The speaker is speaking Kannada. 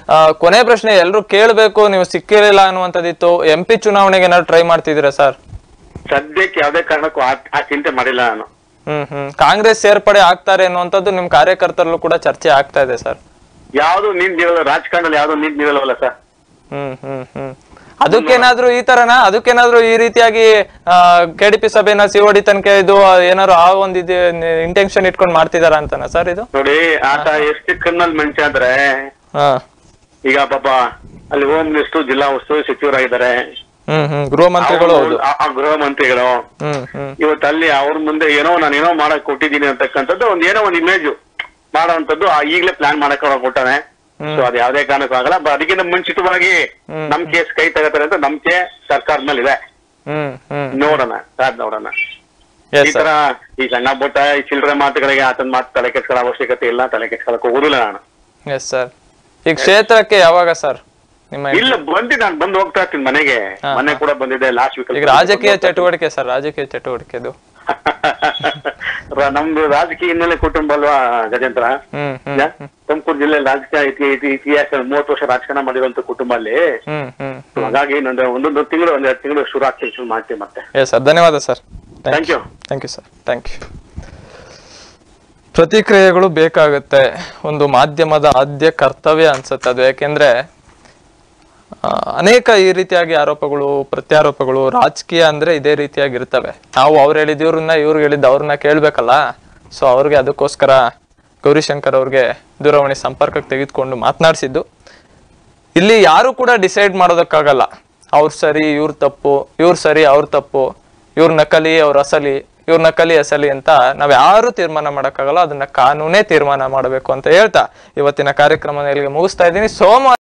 ಆ, ಕೊನೆ ಪ್ರಶ್ನೆ ಎಲ್ರು ಕೇಳ್ಬೇಕು ನೀವು ಸಿಕ್ಕಿರಲಿಲ್ಲ ಅನ್ನುವಂಥದ್ದಿತ್ತು ಎಂ ಪಿ ಚುನಾವಣೆಗೆ ಏನಾದ್ರು ಟ್ರೈ ಮಾಡ್ತಿದ್ದೀರಾ ಸರ್ ಸದ್ಯಕ್ಕೆ ಯಾವ್ದೇ ಕಾರಣಕ್ಕೂ ಆ ಆ ಚಿಂತೆ ಮಾಡಿಲ್ಲ ನಾನು ಹ್ಮ್ ಹ್ಮ್ ಕಾಂಗ್ರೆಸ್ ಸೇರ್ಪಡೆ ಆಗ್ತಾರೆ ಅನ್ನುವಂಥದ್ದು ನಿಮ್ ಕಾರ್ಯಕರ್ತರಲ್ಲೂ ಕೂಡ ಚರ್ಚೆ ಆಗ್ತಾ ಇದೆ ಸರ್ ಯಾವ್ದು ನೀನ್ ನಿಲ್ಲಲ್ಲ ರಾಜಕಾರಣದಲ್ಲಿ ಯಾವ್ದು ನೀನ್ ನಿಲ್ಲಲ್ಲ ಸರ್ ಹ್ಮ್ ಹ್ಮ್ ಹ್ಮ್ ಅದಕ್ಕೇನಾದ್ರೂ ಈ ತರನ ಅದಕ್ಕೇನಾದ್ರೂ ಈ ರೀತಿಯಾಗಿ ಕೆಡಿಪಿ ಸಭೆನ ಸಿಒಡಿ ತನಕ ಇದು ಏನಾದ್ರು ಆ ಒಂದು ಇದು ಇಂಟೆನ್ಷನ್ ಇಟ್ಕೊಂಡು ಮಾಡ್ತಿದಾರ ಅಂತನಾ ಸರ್ ಇದು ನೋಡಿ ಆತ ಎಷ್ಟು ಕ್ರಿಮಿನಲ್ ಮನುಷ್ಯ ಅಂದ್ರೆ ಹಾ ಈಗ ಪಾಪ ಅಲ್ಲಿ ಹೋಮ್ ಮಿನಿಸ್ಟರ್ ಜಿಲ್ಲಾ ಉಸ್ತುವಾರಿ ಸಚಿವರಾಗಿದ್ದಾರೆ ಹ್ಮ್ ಹ್ಮ್ ಗೃಹ ಮಂತ್ರಿಗಳು ಹೌದು ಆ- ಆ ಗೃಹ ಮಂತ್ರಿಗಳು ಹ್ಮ್ ಹ್ಮ್ ಇವತ್ತು ಅಲ್ಲಿ ಅವ್ರ ಮುಂದೆ ಏನೋ ನಾನು ಏನೋ ಮಾಡಕ್ ಕೊಟ್ಟಿದ್ದೀನಿ ಅಂತಕ್ಕಂಥದ್ದು ಒಂದ್ ಏನೋ ಒಂದ್ ಇಮೇಜ್ ಮಾಡೋವಂಥದ್ದು ಆ ಈಗ್ಲೇ ಪ್ಲಾನ್ ಮಾಡಕ್ ಅವ್ರು ಕೊಟ್ಟಾನೆ ಸೊ ಅದು ಯಾವ್ದೇ ಕಾರಣಕ್ಕೂ ಆಗಲ್ಲ ಬ- ಅದಕ್ಕಿಂತ ಮುಂಚಿತವಾಗಿ ಹ್ಮ್. ನಮ್ ಕೇಸ್ ಕೈ ತಗೋತಾರೆ ಅಂತ ನಂಬಿಕೆ ಸರ್ಕಾರದ ಮೇಲೆ ಇದೆ ಹ್ಮ್ ಹ್ಮ್ ನೋಡೋಣ ಕಾದ್ ನೋಡೋಣ ಈ ಎಸ್ ತರ ಸರ್ ಈ ಸಣ್ಣ ಪುಟ್ಟ ಈ ಚಿಲ್ಲರೆ ಮಾತುಗಳಿಗೆ ಆತನ ಮಾತು ತಲೆ ಕೆಡ್ಸ್ಕೊಳ್ಳೋ ಅವಶ್ಯಕತೆ ಇಲ್ಲ ತಲೆ ಕೆಡ್ಸ್ಕೊಳಕ್ ಹೋಗುದಿಲ್ಲ ನಾನು ಎಸ್ ಸರ್ ಈಗ ಕ್ಷೇತ್ರಕ್ಕೆ ಯಾವಾಗ ಸರ್ ನಿಮ್ಮ ಇಲ್ಲ ಬಂದಿ ನಾನು ಬಂದು ಹೋಗ್ತಾ ಇರ್ತೀನಿ ಮನೆಗೆ ಹಾ, ಮನೆ ಕೂಡ ಬಂದಿದೆ ಲಾಸ್ಟ್ ವೀಕ್ ಈಗ ರಾಜಕೀಯ ಚಟುವಟಿಕೆ ಸರ್ ರಾಜಕೀಯ ಚಟುವಟಿಕೆದು ನಮ್ದು ರಾಜಕೀಯ ಹಿನ್ನೆಲೆ ಕುಟುಂಬ ಅಲ್ವಾ ಗಜೇಂದ್ರ ಹ್ಮ್ ಹ್ಮ್ ತುಮಕೂರು ಜಿಲ್ಲೆ ರಾಜಕೀಯ ಇತಿ- ಇತಿ- ಇತಿಹಾಸ ಮೂವತ್ತು ವರ್ಷ ರಾಜಕಾರಣ ಮಾಡಿರುವಂತ ಕುಟುಂಬ ಅಲ್ಲಿ ಹ್ಮ್ ಹ್ಮ್ ಹಾಗಾಗಿ ಇನ್ನೊಂದು ಒಂದೊಂದು ತಿಂಗಳು ಒಂದ್ ಎರಡು ತಿಂಗಳು ಶುರು ಆಗ್ತೀನಿ ಶುರು ಮಾಡ್ತೀವಿ ಮತ್ತೆ ಎಸ್ ಸರ್ ಧನ್ಯವಾದ sir thank you thank you sir thank you ಪ್ರತಿಕ್ರಿಯೆಗಳು ಬೇಕಾಗುತ್ತೆ ಒಂದು ಮಾಧ್ಯಮದ ಆದ್ಯ ಕರ್ತವ್ಯ ಅನ್ಸುತ್ತೆ ಅದು ಯಾಕೆಂದ್ರೆ ಆ, ಅನೇಕ ಈ ರೀತಿಯಾಗಿ ಆರೋಪಗಳು ಪ್ರತ್ಯಾರೋಪಗಳು ರಾಜಕೀಯ ಅಂದ್ರೆ ಇದೇ ರೀತಿಯಾಗಿ ಇರ್ತವೆ ನಾವು ಅವ್ರು ಹೇಳಿದ ಇವ್ರನ್ನ ಇವ್ರು ಹೇಳಿದ್ದು ಅವ್ರನ್ನ ಕೇಳ್ಬೇಕಲ್ಲ ಸೊ ಅವ್ರಿಗೆ ಅದಕ್ಕೋಸ್ಕರ ಗೌರಿಶಂಕರ್ ಅವ್ರಿಗೆ ದೂರವಾಣಿ ಸಂಪರ್ಕಕ್ಕೆ ತೆಗೆದುಕೊಂಡು ಮಾತನಾಡಿಸಿದ್ದು ಇಲ್ಲಿ ಯಾರು ಕೂಡ ಡಿಸೈಡ್ ಮಾಡೋದಕ್ಕಾಗಲ್ಲ ಅವ್ರು ಸರಿ ಇವ್ರ ತಪ್ಪು ಇವ್ರು ಸರಿ ಅವ್ರ ತಪ್ಪು ಇವ್ರ ನಕಲಿ ಅವ್ರ ಅಸಲಿ ಇವ್ರ ನಕಲಿ ಅಸಲಿ ಅಂತ ನಾವ್ ಯಾರು ತೀರ್ಮಾನ ಮಾಡಕ್ಕಾಗಲ್ಲ ಅದನ್ನ ಕಾನೂನೇ ತೀರ್ಮಾನ ಮಾಡಬೇಕು ಅಂತ ಹೇಳ್ತಾ ಇವತ್ತಿನ ಕಾರ್ಯಕ್ರಮ ಇಲ್ಲಿಗೆ ಮುಗಿಸ್ತಾ ಇದ್ದೀನಿ ಸೋಮವಾರ